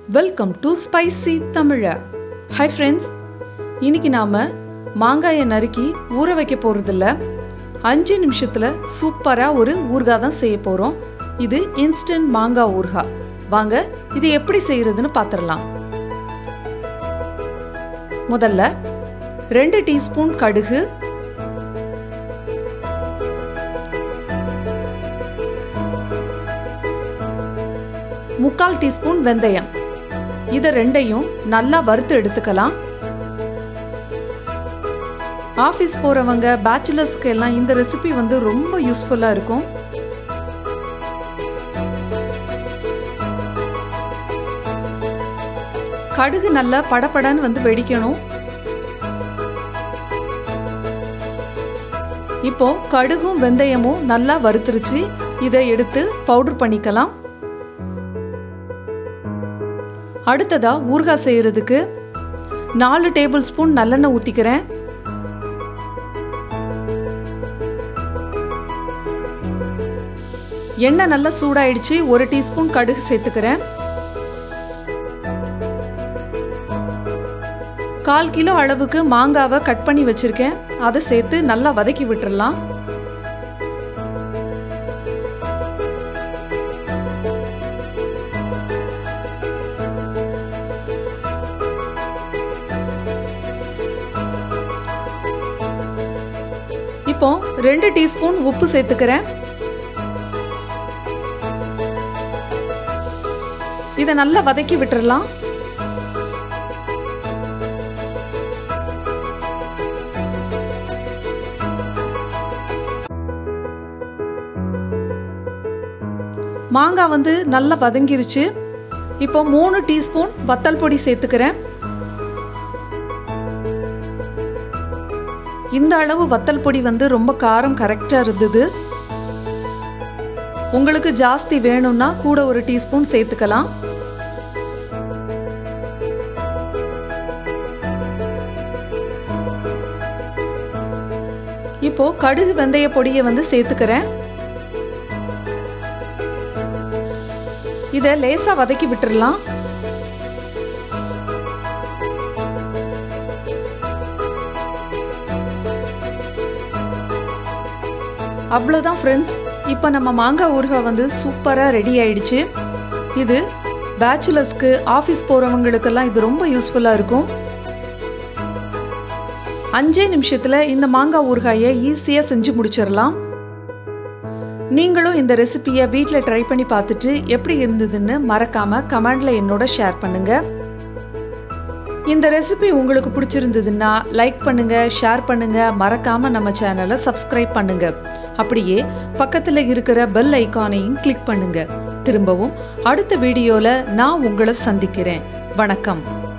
welcome to spicy Tamizha hi friends இன்னைக்கு நாம மாங்காயை நறுக்கி ஊற வைக்க போறதில்ல அஞ்சு நிமிஷத்துல சூப்பரா ஒரு ஊறுகாய் தான் செய்ய போறோம் இது இன்ஸ்டன்ட் மாங்காய் ஊறுகாய் வாங்க இது எப்படி செய்யறதுன்னு பார்த்துடலாம் முதல்ல ரெண்டு டீஸ்பூன் கடுகு முக்கால் டீஸ்பூன் வெந்தயம் இதை ரெண்டையும் நல்லா வறுத்து எடுத்துக்கலாம் ஆஃபீஸ் போறவங்க பேச்சுலர்ஸ்க்கு எல்லாம் இந்த ரெசிபி வந்து ரொம்ப யூஸ்ஃபுல்லா இருக்கும் கடுகு நல்லா படபடன்னு வந்து வெடிக்கணும் இப்போ கடுகும் வெந்தயமும் நல்லா வறுத்துருச்சு இதை எடுத்து பவுடர் பண்ணிக்கலாம் அடுத்ததா ஊறுகாய் செய்யறதுக்கு நாலு டேபிள் ஸ்பூன் நல்லெண்ணெய் ஊத்திக்கிறேன் எண்ணெய் நல்லா சூடாயிடுச்சு ஒரு டீஸ்பூன் கடுகு சேர்த்துக்கிறேன் கால் கிலோ அளவுக்கு மாங்காவை கட் பண்ணி வச்சிருக்கேன் அதை சேர்த்து நல்லா வதக்கி விட்டுறலாம் இப்போ ரெண்டு டீஸ்பூன் உப்பு சேர்த்துக்கிறேன் இதை நல்லா வதக்கி விட்டுறலாம் மாங்காய் வந்து நல்லா வதங்கிருச்சு இப்போ மூணு டீஸ்பூன் வத்தல் பொடி சேர்த்துக்கிறேன் இந்த அளவு வத்தல் பொடி வந்து ரொம்ப காரம் கரெக்டாக இருந்தது உங்களுக்கு ஜாஸ்தி வேணும்னா கூட ஒரு டீஸ்பூன் சேர்த்துக்கலாம் இப்போ கடுகு வெந்தய பொடியை வந்து சேர்த்துக்கிறேன் இதை லேசா வதக்கி விட்டுறலாம் அவ்வளோதான் ஃப்ரெண்ட்ஸ் இப்போ நம்ம மாங்காய் ஊறுகாய் வந்து சூப்பராக ரெடி ஆயிடுச்சு இது பேச்சுலர்ஸ்க்கு ஆஃபீஸ் போகிறவங்களுக்கெல்லாம் இது ரொம்ப யூஸ்ஃபுல்லாக இருக்கும் அஞ்சே நிமிஷத்தில் இந்த மாங்காய் ஊறுகாயை ஈஸியாக செஞ்சு முடிச்சிடலாம் நீங்களும் இந்த ரெசிபியை வீட்டில் ட்ரை பண்ணி பார்த்துட்டு எப்படி இருந்ததுன்னு மறக்காம கமெண்ட்ல என்னோட ஷேர் பண்ணுங்க இந்த ரெசிபி உங்களுக்கு பிடிச்சிருந்ததுன்னா லைக் பண்ணுங்க ஷேர் பண்ணுங்க மறக்காம நம்ம சேனலை சப்ஸ்கிரைப் பண்ணுங்க அப்படியே பக்கத்துல இருக்கிற பெல் ஐக்கானையும் கிளிக் பண்ணுங்க திரும்பவும் அடுத்த வீடியோல நான் உங்களை சந்திக்கிறேன் வணக்கம்